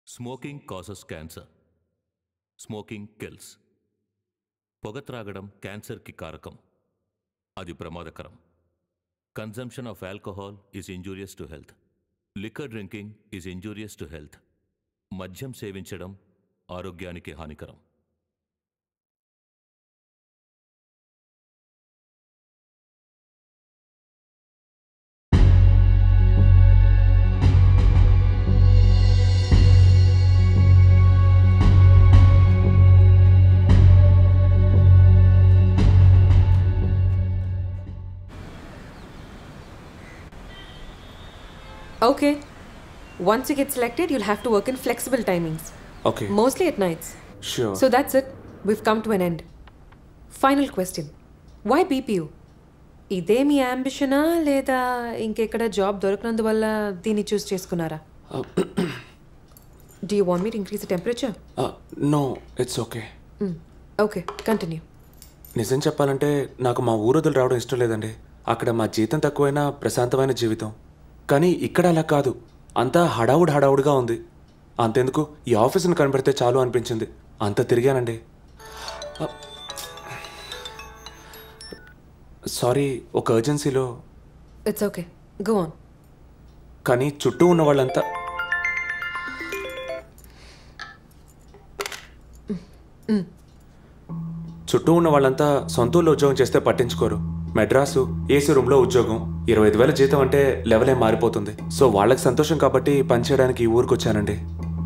Smoking causes cancer smoking kills పొగ త్రాగడం క్యాన్సర్కి కారకం అది ప్రమాదకరం consumption of alcohol is injurious to health liquor drinking is injurious to health మద్యం సేవించడం ఆరోగ్యానికి హానికరం Okay. Once you get selected, you'll have to work in flexible timings, okay mostly at nights. Sure So that's it. We've come to an end. Final question. Why BPU? ఇదే మీ అంబిషనా లేదా ఇంకెక్కడ job దొరకనందువల్ల దీన్ని choose చేసుకున్నారా do you want me increase the temperature no it's okay okay continue నిజం చెప్పాలంటే నాకు మా ఊరొదులు రావడం ఇష్టం లేదండి అక్కడ మా జీతం తక్కువైనా ప్రశాంతమైన జీవితం కానీ ఇక్కడ అలా కాదు అంతా హడావుడ్ హడావుడిగా ఉంది అంతెందుకు ఈ ఆఫీస్ని కనబడితే చాలు అనిపించింది అంత తిరిగానండి సారీ ఒక అర్జెన్సీలో ఇట్స్ ఓకే గో ఆన్ కానీ చుట్టూ ఉన్న వాళ్ళంతా చుట్టూ ఉన్న వాళ్ళంతా సొంత ఊళ్ళో ఉద్యోగం చేస్తే పట్టించుకోరు మెడ్రాసు ఏసీ రూమ్లో ఉద్యోగం ఇరవై ఐదు వేల జీతం అంటే లెవెలే మారిపోతుంది సో వాళ్ళకి సంతోషం కాబట్టి పనిచేయడానికి ఈ ఊరికి వచ్చానండి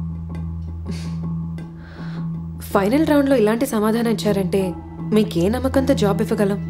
ఫైనల్ రౌండ్లో ఇలాంటి సమాధానం ఇచ్చారంటే మీకు ఏ నమ్మకంతో జాబ్ ఇవ్వగలం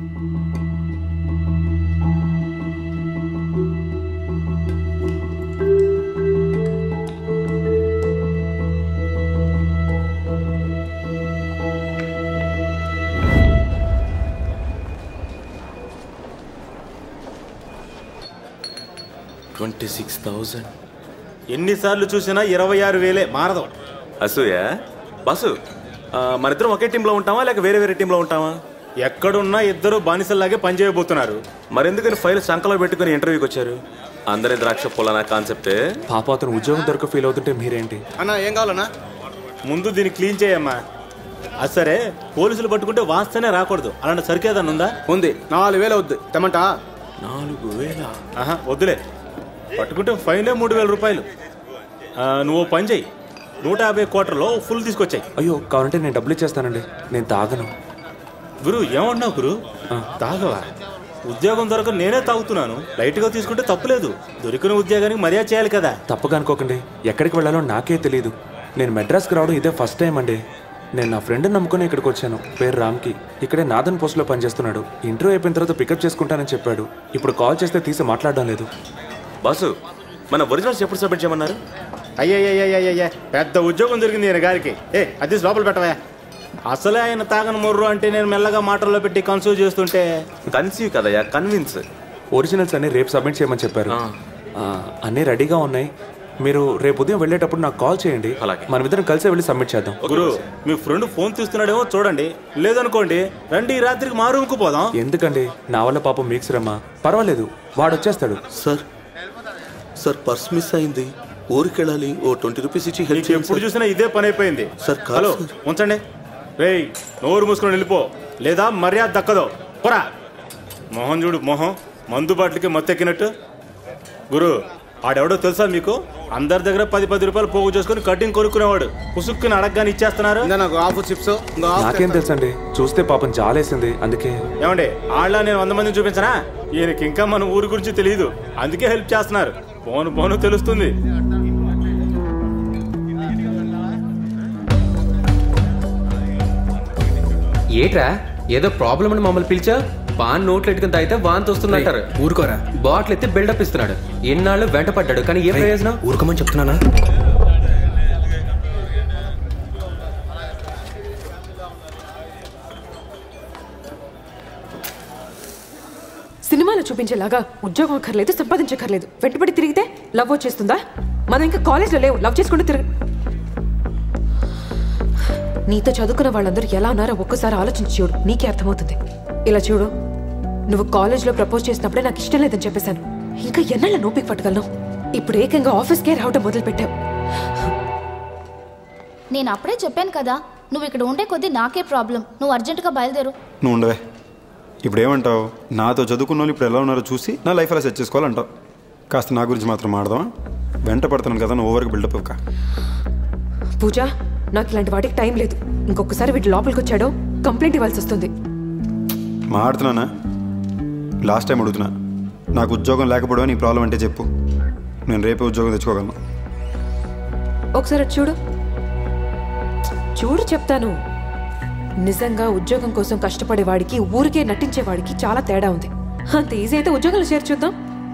ట్వంటీ సిక్స్ థౌజండ్ ఎన్నిసార్లు చూసినా ఇరవై ఆరు వేలే మారదు అసూయ బస్సు ఆ, మనిద్దరం ఒకే టీంలో ఉంటామా లేక వేరే వేరే టీంలో ఉంటామా ఎక్కడున్నా ఇద్దరు బానిసల్లాగే పనిచేయబోతున్నారు మరెందుకని ఫైల్ సంకలో పెట్టుకుని ఇంటర్వ్యూకి వచ్చారు అందరి ద్రాక్ష పొలనా కాన్సెప్టే పాప అతను ఉద్యోగం దొరక ఫీల్ అవుతుంటే మీరేంటి అన్నా ఏం కావాలన్నా ముందు దీన్ని క్లీన్ చేయమ్మా అది సరే పోలీసులు పట్టుకుంటే వాస్తేనే రాకూడదు అలాంటి సరికేదన్నా ఉందా ఉంది నాలుగు వేలు అవుద్ది తెమ్మంటా నాలుగు వేల ఆహా వద్దులే పట్టుకుంటే ఫైనే మూడు వేల రూపాయలు ఆ, నువ్వు ఓ పని చెయ్యి నూట యాభై కోటర్లో ఫుల్ తీసుకొచ్చాయి అయ్యో కావాలంటే నేను డబ్బులు ఇచ్చేస్తానండి నేను తాగను గురు ఏమంటున్నావు గురు తాగవా ఉద్యోగం దొరక నేనే తాగుతున్నాను లైట్గా తీసుకుంటే తప్పులేదు దొరికిన ఉద్యోగానికి మర్యాద చేయాలి కదా తప్పగా అనుకోకండి ఎక్కడికి వెళ్ళాలో నాకే తెలియదు నేను మెడ్రాస్కి రావడం ఇదే ఫస్ట్ టైం అండి నేను నా ఫ్రెండ్ని నమ్ముకుని ఇక్కడికి వచ్చాను పేరు రామ్కి ఇక్కడే నాదన్ పోస్ట్లో పనిచేస్తున్నాడు ఇంటర్వ్యూ అయిపోయిన తర్వాత పికప్ చేసుకుంటానని చెప్పాడు ఇప్పుడు కాల్ చేస్తే తీసి మాట్లాడడం లేదు బస్సు మన ఒరిజినల్స్ ఎప్పుడు సబ్మిట్ చేయమన్నారు అయ్యయ్యయ్యయ్యయ్య పెద్ద ఉద్యోగం దొరికింది ఈయన గారికి ఏ అది లోపల పెట్టవా అసలే ఆయన తాగని మొర్రు అంటే నేను మెల్లగా మాటల్లో పెట్టి కన్సూవ్ చేస్తుంటే కన్సీవ్ కదయ్యా కన్విన్స్ ఒరిజినల్స్ అన్ని రేపు సబ్మిట్ చేయమని చెప్పారు ఆ, అన్నీ రెడీగా ఉన్నాయి మీరు రేపు ఉదయం వెళ్ళేటప్పుడు నాకు కాల్ చేయండి అలాగే. మనమిద్దరం కలిసి వెళ్ళి సబ్మిట్ చేద్దాం గురు మీ ఫ్రెండ్ ఫోన్ తీస్తున్నాడేమో చూడండి లేదనుకోండి రండి ఈ రాత్రికి మా రూమ్కు పోదాం ఎందుకండి నా వల్ల పాపం మీకు శ్రమ పర్వాలేదు వాడు వచ్చేస్తాడు సార్ సార్ పర్స్ మిస్ అయింది ఊరికి వెళ్ళాలి ఓ ట్వంటీ రూపీస్ ఇచ్చి హెల్ప్ నీకు చేయండి ఎప్పుడు సార్. చూసినా ఇదే పని అయిపోయింది సార్, కాదు హలో సార్. ఉంచండి రేయ్ నోరు మూసుకొని వెళ్ళిపో లేదా మర్యాద దక్కదో పోరా మొహం చూడు మొహం మందు బాటిల్కి మత్తెక్కినట్టు గురు ఆడెవడో తెలుసా మీకు అందరి దగ్గర పది పది రూపాయలు పోగు చేసుకుని కటింగ్ కొనుక్కునేవాడు పుసుక్కుని అడగగానే ఇచ్చేస్తున్నారు ఇంకా నాకు ఆఫ్ చిప్స్ ఇంకా ఆఫ్ నాకేం తెలుసండి చూస్తే పాపం జాలేసింది అందుకే ఏమండి ఆళ్ళ నేను వంద మందిని చూపించనా ఈయనకి ఇంకా మన ఊరి గురించి తెలియదు అందుకే హెల్ప్ చేస్తున్నారు పోను పోను తెలుస్తుంది ఏట్రా ఏదో ప్రాబ్లం అని మమ్మల్ని పిలిచా పాన్ నోట్లు ఎట్టుకుని తాగితే వాంతి వస్తుందంటారు ఊరుకోరా బాటిల్ ఎత్తి బిల్డప్ ఇస్తున్నాడు ఎన్నాళ్ళు వెంట పడ్డాడు కానీ ఏ ప్రయోజనం ఊరుకోమని చెప్తున్నానా సినిమాలో చూపించేలాగా ఉద్యోగం అక్కర్లేదు సంపాదించక్కర్లేదు వెంటబడి తిరిగితే లవ్ వచ్చేస్తుందా మనం ఇంకా కాలేజ్లో లేవు లవ్ చేసుకుంటూ తిరగ నీతో చదువుకున్న వాళ్ళందరూ ఎలా ఉన్నారో ఒక్కసారి ఆలోచించి చూడు నీకే అర్థమవుతుంది ఇలా చూడు నువ్వు కాలేజ్లో ప్రపోజ్ చేసినప్పుడే నాకు ఇష్టం లేదని చెప్పేశాను ఇంకా ఎన్నాళ్ళ నోపిక పట్టగలను ఇప్పుడు ఏకంగా ఆఫీస్కే రావటం మొదలు పెట్టావు నేను అప్పుడే చెప్పాను కదా నువ్వు ఇక్కడ ఉండే కొద్దీ నాకే ప్రాబ్లం నువ్వు అర్జెంటుగా బయలుదేరు నువ్వు ఉండవే ఇప్పుడు ఏమంటావు నాతో చదువుకున్న వాళ్ళు ఇప్పుడు ఎలా ఉన్నారో చూసి నా లైఫ్ అలా సెట్ చేసుకోవాలంటావు కాస్త నా గురించి మాత్రం ఆడదామా వెంట పడుతున్నాను కదా నువ్వు ఓవర్కి బిల్డప్ ఇవ్వక పూజ నాకు ఇలాంటి వాటికి టైం లేదు ఇంకొకసారి వీటి లోపలికి వచ్చాడో కంప్లైంట్ ఇవ్వాల్సి వస్తుంది మాడుతున్నానా లాస్ట్ టైం అడుగుతున్నా నాకు ఉద్యోగం లేకపోవడం నీ ప్రాబ్లం అంటే చెప్పు నేను రేపే ఉద్యోగం తెచ్చుకోగలను ఒకసారి అటు చూడు చూడు చెప్తాను నిజంగా ఉద్యోగం కోసం కష్టపడేవాడికి ఊరికే నటించేవాడికి చాలా తేడా ఉంది అంత ఈజీ అయితే ఉద్యోగాలు చేర్చుద్దాం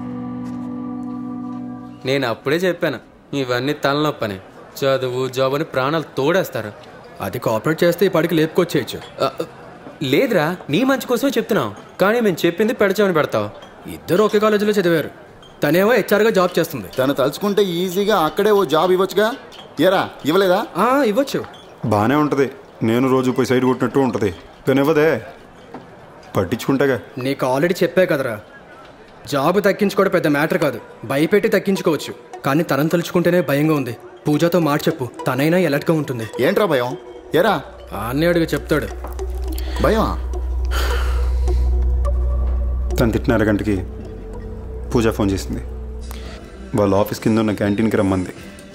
నేను అప్పుడే చెప్పాను ఇవన్నీ తలనొప్పని చదువు జాబ్ అని ప్రాణాలు తోడేస్తారు అది కోఆపరేట్ చేస్తే ఈ పాటికి లేపుకొచ్చేయచ్చు ఆ, లేదురా నీ మంచి కోసమే చెప్తున్నావు కానీ మేము చెప్పింది పెడచామని పెడతావు ఇద్దరు ఒకే కాలేజీలో చదివారు తనేమో హెచ్ఆర్గా జాబ్ చేస్తుంది తను తలుచుకుంటే ఈజీగా అక్కడే ఓ జాబ్ ఇవ్వచ్చుగా ఎరా ఇవ్వలేదా ఇవ్వచ్చు బాగానే ఉంటుంది నేను రోజు పోయి సైడ్ కొట్టినట్టు ఉంటుంది కానీ ఇవ్వదే పట్టించుకుంటాగా నీకు ఆల్రెడీ చెప్పా కదరా జాబ్ తగ్గించుకోవడం పెద్ద మ్యాటర్ కాదు భయపెట్టి తగ్గించుకోవచ్చు కానీ తనని తలుచుకుంటేనే భయంగా ఉంది పూజతో మాట చెప్పు తనైనా ఎలర్ట్గా ఉంటుంది ఏంట్రా భయం ఎరా అన్నీ అడిగి చెప్తాడు భయమా తను తిట్టిన అరగంటకి పూజ ఫోన్ చేసింది వాళ్ళ ఆఫీస్ కింద ఉన్న క్యాంటీన్కి రమ్మంది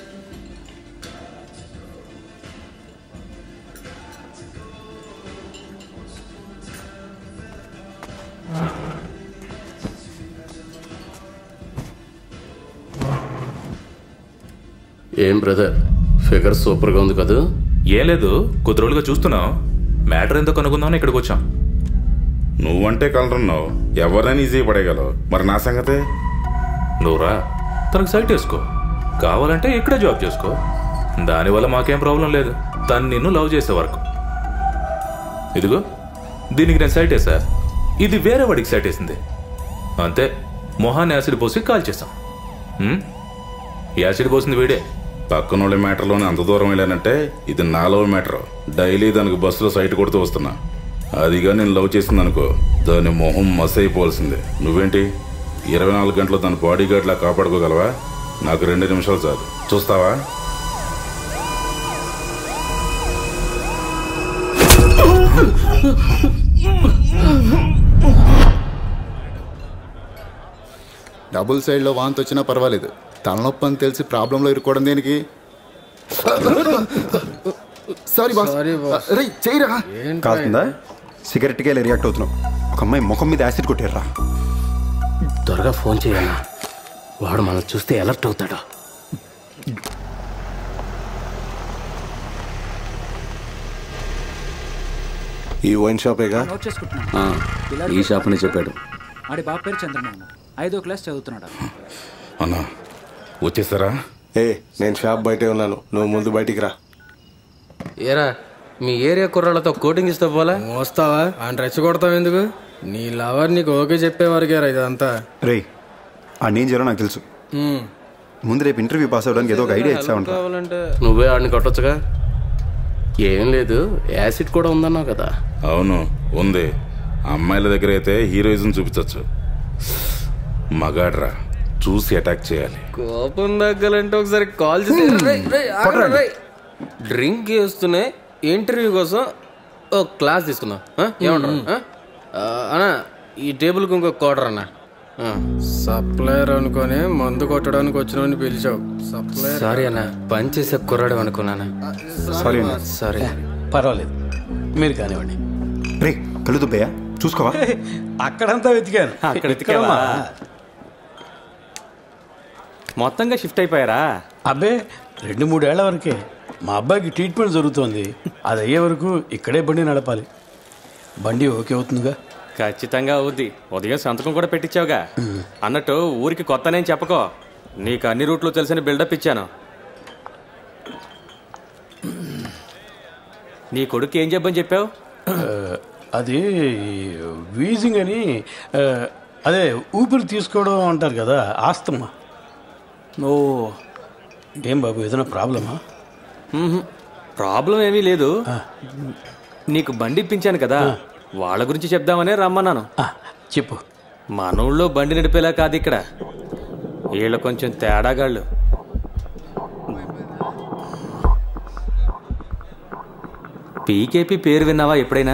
ఏం బ్రదర్ ఫిగర్ సూపర్గా ఉంది కదా ఏం లేదు కొద్ది రోజులుగా చూస్తున్నాం మ్యాటర్ ఎంతో కనుక్కుందామని ఇక్కడికి వచ్చాం నువ్వంటే కలరున్నావు ఎవరైనా ఈజీ పడేయగలవు మరి నా సంగతే నువ్వురా తనకు సైట్ వేసుకో కావాలంటే ఇక్కడే జాబ్ చేసుకో దానివల్ల మాకేం ప్రాబ్లం లేదు తను నిన్ను లవ్ చేసే వరకు ఇదిగో దీనికి నేను సైట్ వేసా ఇది వేరే వాడికి సైట్ వేసింది అంతే మొహాన్ని యాసిడ్ పోసి కాల్ చేసాం హ్మ్? యాసిడ్ పోసింది వీడే పక్కన వాళ్ళ మ్యాటర్లోనే అంత దూరం వెళ్ళానంటే ఇది నా లవ్ మ్యాటర్ డైలీ దానికి బస్సులో సైట్ కొడుతూ వస్తున్నా అదిగా నేను లవ్ చేసింది అనుకో దాని మొహం మస్ అయిపోవాల్సిందే నువ్వేంటి ఇరవై నాలుగు గంటలు దాని బాడీ గార్డ్లా కాపాడుకోగలవా నాకు రెండు నిమిషాలు చాలు చూస్తావా డబుల్ సైడ్లో వాంతి వచ్చినా పర్వాలేదు తలనొప్పి అని తెలిసి ప్రాబ్లంలో ఇరుక్కోవడం దేనికి సారీ బాస్ రే చేయరా కాస్తుందా సిగరెట్కి వెళ్ళి రియాక్ట్ అవుతున్నావు ఒక అమ్మాయి ముఖం మీద యాసిడ్ కొట్టారా త్వరగా ఫోన్ చేయాలా వాడు మనం చూస్తే అలర్ట్ అవుతాడు ఈ వైన్ షాపేగా నోట్ చేసుకుంటున్నాను ఆ, ఈ షాప్ అని చెప్పాడు ఆడి బాబు పేరు చంద్రమోహన్ ఐదో క్లాస్ చదువుతున్నాడు అన్నా వచ్చేసారా ఏ నేను షాప్ బయటే ఉన్నాను నువ్వు ముందు బయటికి రా ఏరా మీ ఏరియా కుర్రాళ్ళతో కోటింగ్ ఇస్తే పోలే మోస్తావా ఆయన రెచ్చగొడతావు ఎందుకు నీ లవర్ నీకు ఓకే చెప్పేవారికేరా ఇదంతా రే ఆ నేను చేయాలో నాకు తెలుసు ఉమ్. ముందు రేపు ఇంటర్వ్యూ పాస్ అవ్వడానికి ఏదో ఒక ఐడియా ఇచ్చావంట కావాలంటే నువ్వే ఆడిని కొట్టొచ్చుగా ఏం లేదు యాసిడ్ కూడా ఉందన్నావు కదా అవును ఉంది అమ్మాయిల దగ్గర అయితే హీరోయిజం చూపించవచ్చు మగాడ్రా చూసి అటాక్ చేయాలి కోపం తగ్గాలంటే ఒకసారి కాల్ చేసి రేయ్, రేయ్, ఆగరా, రేయ్. డ్రింక్ చేస్తూనే ఇంటర్వ్యూ కోసం ఓ క్లాస్ తీసుకుందాం ఆ? ఏమంటారు ఆ? ఆ, అన్నా ఈ టేబుల్కి ఇంకో క్వార్టర్ అన్న సప్లయర్ అనుకొని మందు కొట్టడానికి వచ్చిన పిలిచావు సప్లయర్ సారీ అన్న పని చేసే కుర్రాడు అనుకున్నాను సారీ అన్న. సారీ పర్వాలేదు మీరు కానివ్వండి రే కళ్ళు దుబ్బయ్యా చూసుకోవా అక్కడంతా వెతికాను అక్కడ వెతికావా? మొత్తంగా షిఫ్ట్ అయిపోయారా అబ్బే రెండు మూడేళ్ల వరకే మా అబ్బాయికి ట్రీట్మెంట్ జరుగుతోంది అది అయ్యే వరకు ఇక్కడే బండి నడపాలి బండి ఓకే అవుతుందిగా ఖచ్చితంగా అవుద్ది ఉదయం సంతకం కూడా పెట్టించావుగా అన్నట్టు ఊరికి కొత్తనేం చెప్పకో నీకు అన్ని రూట్లు తెలిసిన బిల్డప్ ఇచ్చాను నీ కొడుకు ఏం చెప్పని చెప్పావు ఆ, అది వీజింగ్ అని ఆ, అదే ఊపిరి తీసుకోవడం అంటారు కదా ఆస్తమా ఓ ఏం బాబు ఏదైనా ప్రాబ్లమా ప్రాబ్లం ఏమీ లేదు నీకు బండి ఇప్పించాను కదా వాళ్ళ గురించి చెప్దామనే రమ్మన్నాను చెప్పు మనోళ్ళలో బండి నడిపేలా కాదు ఇక్కడ వీళ్ళు కొంచెం తేడాగాళ్ళు పీకేపీ పేరు విన్నావా ఎప్పుడైనా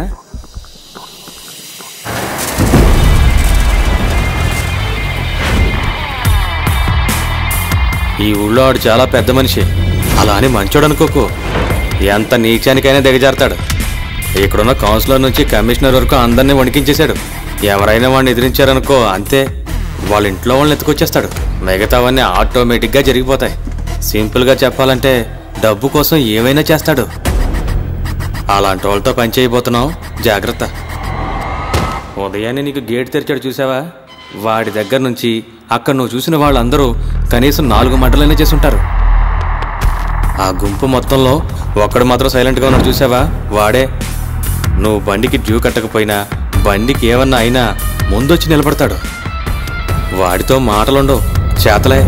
ఈ ఊళ్ళో ఆడు చాలా పెద్ద మనిషి అలా అని మంచోడు అనుకోకు ఎంత నీచానికైనా దిగజారుతాడు ఇక్కడున్న కౌన్సిలర్ నుంచి కమిషనర్ వరకు అందరినీ వణికించేశాడు ఎవరైనా వాడిని ఎదిరించారనుకో అంతే వాళ్ళ ఇంట్లో వాళ్ళని ఎత్తుకొచ్చేస్తాడు మిగతావన్నీ ఆటోమేటిక్గా జరిగిపోతాయి సింపుల్గా చెప్పాలంటే డబ్బు కోసం ఏమైనా చేస్తాడు అలాంటి వాళ్ళతో పని చేయబోతున్నావు జాగ్రత్త ఉదయాన్నే నీకు గేట్ తెరిచాడు చూసావా వాడి దగ్గర నుంచి అక్కడ నువ్వు చూసిన వాళ్ళందరూ కనీసం నాలుగు మంటలైనా చేసి ఉంటారు ఆ గుంపు మొత్తంలో ఒక్కడు మాత్రం సైలెంట్గా ఉన్నాడు చూసావా వాడే నువ్వు బండికి డ్యూ కట్టకపోయినా బండికి ఏమన్నా అయినా ముందొచ్చి నిలబడతాడు వాడితో మాటలుండవు చేతలే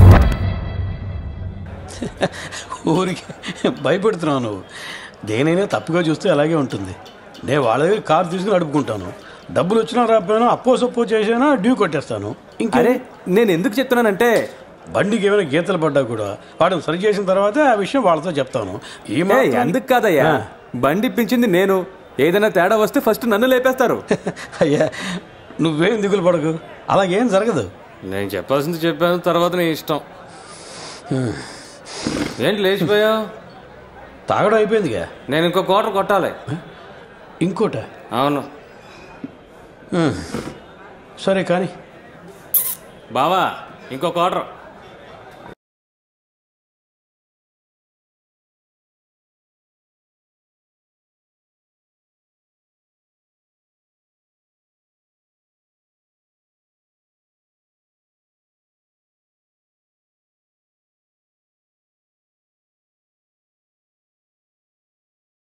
ఊరికి భయపెడుతున్నావు నువ్వు దేనైనా తప్పుగా చూస్తే అలాగే ఉంటుంది నేను వాళ్ళ దగ్గర కారు తీసుకుని నడుపుకుంటాను డబ్బులు వచ్చినా రాకపోయినా అప్పో సప్పో చేసినా డ్యూ కొట్టేస్తాను అరే నేను ఎందుకు చెప్తున్నానంటే బండికి ఏమైనా గీతలు పడ్డా కూడా వాటిని సరి చేసిన తర్వాతే ఆ విషయం వాళ్ళతో చెప్తాను ఈ ఏయ్, మాత్రం- అందుకు కాదయ్యా ఆ. బండి ఇప్పించింది నేను ఏదైనా తేడా వస్తే ఫస్ట్ నన్ను లేపేస్తారు అయ్యా నువ్వేం దిగులు పడకు అలాగేం జరగదు నేను చెప్పాల్సింది చెప్పాను తర్వాత నీ ఇష్టం ఏంటి లేచిపోయావు తాగడం అయిపోయిందిగా నేను ఇంకో కోటర్ కొట్టాలి ఇంకోట అవును సరే కానీ బావా ఇంకో కోటర్